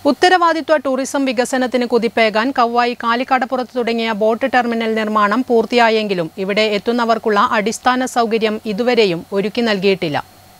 ഉത്തരവാദിത്വ ടൂറിസം വികസനത്തിന് കുതിപ്പേകാൻ കവ്വായി കാലിക്കടപ്പുറത്ത് തുടങ്ങിയ ബോട്ട് ടെർമിനൽ നിർമ്മാണം പൂർത്തിയായെങ്കിലും ഇവിടെ എത്തുന്നവർക്കുള്ള അടിസ്ഥാന സൗകര്യം ഇതുവരെയും ഒരുക്കി നൽകിയിട്ടില്ല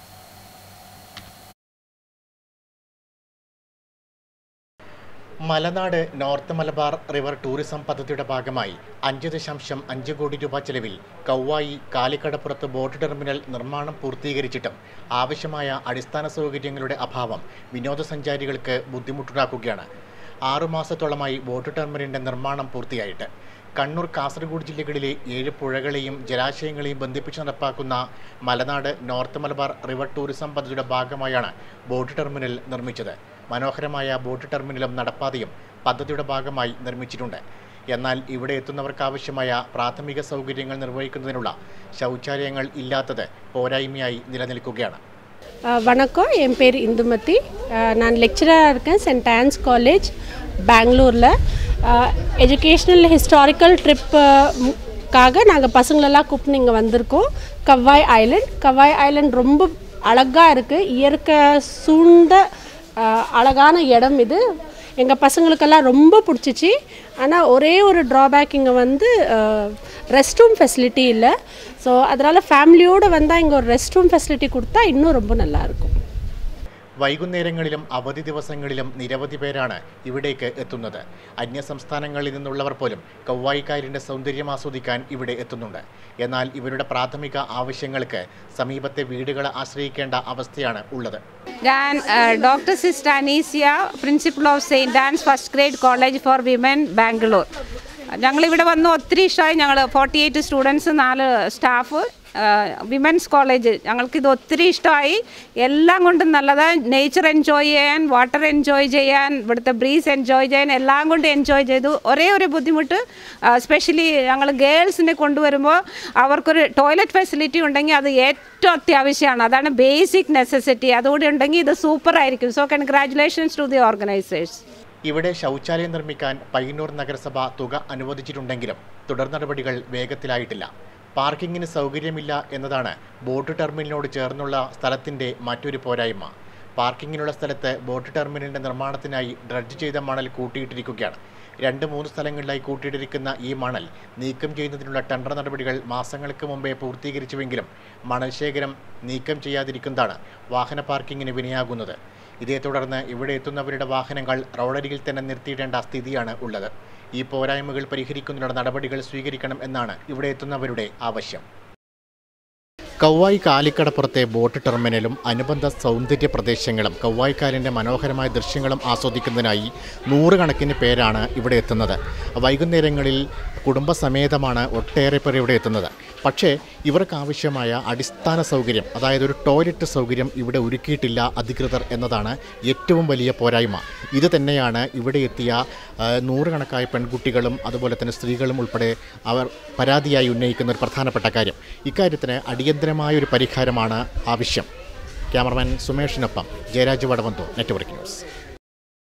Malanad north Malabar river tourism പദ്ധതിയുടെ ഭാഗമായി അഞ്ച് ദശാംശം അഞ്ച് കോടി രൂപ ചെലവിൽ കൗവായി കാലിക്കടപ്പുറത്ത് ബോട്ട് ടെർമിനൽ നിർമ്മാണം പൂർത്തീകരിച്ചിട്ടും ആവശ്യമായ അടിസ്ഥാന സൗകര്യങ്ങളുടെ അഭാവം വിനോദസഞ്ചാരികൾക്ക് ബുദ്ധിമുട്ടുണ്ടാക്കുകയാണ് ആറുമാസത്തോളമായി ബോട്ട് ടെർമിനലിന്റെ നിർമ്മാണം പൂർത്തിയായിട്ട് കണ്ണൂർ കാസർഗോഡ് ജില്ലകളിലെ ഏഴ് പുഴകളെയും ജലാശയങ്ങളെയും ബന്ധിപ്പിച്ച് നടപ്പാക്കുന്ന Malanad north Malabar river tourism പദ്ധതിയുടെ ഭാഗമായാണ് ബോട്ട് ടെർമിനൽ നിർമ്മിച്ചത് മനോഹരമായ ബോട്ട് ടെർമിനലും നടപ്പാതയും പദ്ധതിയുടെ ഭാഗമായി നിർമ്മിച്ചിട്ടുണ്ട് എന്നാൽ ഇവിടെ എത്തുന്നവർക്കാവശ്യമായ പ്രാഥമിക സൗകര്യങ്ങൾ നിർവഹിക്കുന്നതിനുള്ള ശൗചാലയങ്ങൾ ഇല്ലാത്തത് போராய்மையாய் நிலநிற்குகைയാണ് அஹ் வணக்கம் என் பேர் இந்துமதி அஹ் நான் லெக்சராக இருக்கேன் சென்ட் ஆன்ஸ் காலேஜ் பெங்களூரில் எஜுகேஷ்னல் ஹிஸ்டாரிக்கல் ட்ரிப்புக்காக நாங்கள் பசங்களெல்லாம் கூப்பிட்டு இங்கே வந்திருக்கோம் கவ்வாய் ஐலண்ட் கவ்வாய் ஐலண்ட் ரொம்ப அழகாக இருக்குது இயற்கை சூழ்ந்த அஹ், அழகான இடம் இது எங்கள் பசங்களுக்கெல்லாம் ரொம்ப பிடிச்சிச்சு ஆனால் ஒரே ஒரு ட்ராபேக் இங்கே வந்து ரெஸ்ட் ரூம் ஃபெசிலிட்டி இல்லை ஸோ அதனால் ஃபேமிலியோடு வந்தால் இங்கே ஒரு ரெஸ்ட் ரூம் ஃபெசிலிட்டி கொடுத்தா இன்னும் ரொம்ப நல்லாயிருக்கும் വൈകുന്നേരങ്ങളിലും അവധി ദിവസങ്ങളിലും നിരവധി പേരാണ് ഇവിടേക്ക് എത്തുന്നത് അന്യസംസ്ഥാനങ്ങളിൽ നിന്നുള്ളവർ പോലും കൗവായിക്കാരിൻ്റെ സൗന്ദര്യം ആസ്വദിക്കാൻ ഇവിടെ എത്തുന്നുണ്ട് എന്നാൽ ഇവരുടെ പ്രാഥമിക ആവശ്യങ്ങൾക്ക് സമീപത്തെ വീടുകളെ ആശ്രയിക്കേണ്ട അവസ്ഥയാണ് ഉള്ളത് ഞാൻ doctor sister Aneesia principal of Saint Ann's first grade college for women Bangalore ഞങ്ങളിവിടെ വന്ന് ഒത്തിരി ഇഷ്ടമായി ഞങ്ങൾ ഫോർട്ടി എയ്റ്റ് സ്റ്റുഡൻസ് നാല് സ്റ്റാഫ് വിമൻസ് കോളേജ് ഞങ്ങൾക്കിത് ഒത്തിരി ഇഷ്ടമായി എല്ലാം കൊണ്ടും നല്ലതാണ് നേച്ചർ എൻജോയ് ചെയ്യാൻ വാട്ടർ എൻജോയ് ചെയ്യാൻ ഇവിടുത്തെ ബ്രീസ് എൻജോയ് ചെയ്യാൻ എല്ലാം കൊണ്ട് എൻജോയ് ചെയ്തു ഒരേ ഒരു ബുദ്ധിമുട്ട് സ്പെഷ്യലി ഞങ്ങൾ ഗേൾസിനെ കൊണ്ടുവരുമ്പോൾ അവർക്കൊരു ടോയ്ലറ്റ് ഫെസിലിറ്റി ഉണ്ടെങ്കിൽ അത് ഏറ്റവും അത്യാവശ്യമാണ് അതാണ് ബേസിക് നെസസിറ്റി അതുകൂടി ഉണ്ടെങ്കിൽ ഇത് സൂപ്പർ ആയിരിക്കും so congratulations to the organisers ഇവിടെ ശൗചാലയം നിർമ്മിക്കാൻ പയ്യന്നൂർ നഗരസഭ തുക അനുവദിച്ചിട്ടുണ്ടെങ്കിലും തുടർ നടപടികൾ വേഗത്തിലായിട്ടില്ല പാർക്കിങ്ങിന് സൗകര്യമില്ല എന്നതാണ് ബോട്ട് ടെർമിനലിനോട് ചേർന്നുള്ള സ്ഥലത്തിൻ്റെ മറ്റൊരു പോരായ്മ പാർക്കിങ്ങിനുള്ള സ്ഥലത്ത് ബോട്ട് ടെർമിനലിൻ്റെ നിർമ്മാണത്തിനായി ഡ്രഡ്ജ് ചെയ്ത മണൽ കൂട്ടിയിട്ടിരിക്കുകയാണ് രണ്ട് മൂന്ന് സ്ഥലങ്ങളിലായി കൂട്ടിയിട്ടിരിക്കുന്ന ഈ മണൽ നീക്കം ചെയ്യുന്നതിനുള്ള ടെൻഡർ നടപടികൾ മാസങ്ങൾക്ക് മുമ്പേ പൂർത്തീകരിച്ചുവെങ്കിലും മണൽ ശേഖരം നീക്കം ചെയ്യാതിരിക്കുന്നതാണ് വാഹന പാർക്കിങ്ങിന് വിനയാകുന്നത് ഇതേ തുടർന്ന് ഇവിടെ എത്തുന്നവരുടെ വാഹനങ്ങൾ റോഡരികിൽ തന്നെ നിർത്തിയിടേണ്ട സ്ഥിതിയാണ് ഉള്ളത് ഈ പോരായ്മകൾ പരിഹരിക്കുന്നതിനുള്ള നടപടികൾ സ്വീകരിക്കണം എന്നാണ് ഇവിടെ എത്തുന്നവരുടെ ആവശ്യം കൗവായി കാലിക്കടപ്പുറത്തെ ബോട്ട് ടെർമിനലും അനുബന്ധ സൗന്ദര്യ പ്രദേശങ്ങളും കൗവായിക്കാലിൻ്റെ മനോഹരമായ ദൃശ്യങ്ങളും ആസ്വദിക്കുന്നതിനായി നൂറുകണക്കിന് പേരാണ് ഇവിടെ എത്തുന്നത് വൈകുന്നേരങ്ങളിൽ കുടുംബസമേതമാണ് ഒട്ടേറെ പേർ ഇവിടെ എത്തുന്നത് പക്ഷേ ഇവർക്ക് ആവശ്യമായ അടിസ്ഥാന സൗകര്യം അതായത് ഒരു ടോയ്ലറ്റ് സൗകര്യം ഇവിടെ ഒരുക്കിയിട്ടില്ല അധികൃതർ എന്നതാണ് ഏറ്റവും വലിയ പോരായ്മ ഇത് തന്നെയാണ് ഇവിടെ എത്തിയ ആ, നൂറുകണക്കായ പെൺകുട്ടികളും അതുപോലെ തന്നെ സ്ത്രീകളും ഉൾപ്പെടെ അവർ പരാതിയായി ഉന്നയിക്കുന്ന ഒരു പ്രധാനപ്പെട്ട കാര്യം ഇക്കാര്യത്തിന് അടിയന്തരമായ ഒരു പരിഹാരമാണ് ആവശ്യം ക്യാമറമാൻ സുമേഷിനൊപ്പം ജയരാജ് വടവന്തോ നെറ്റ്വർക്ക് ന്യൂസ്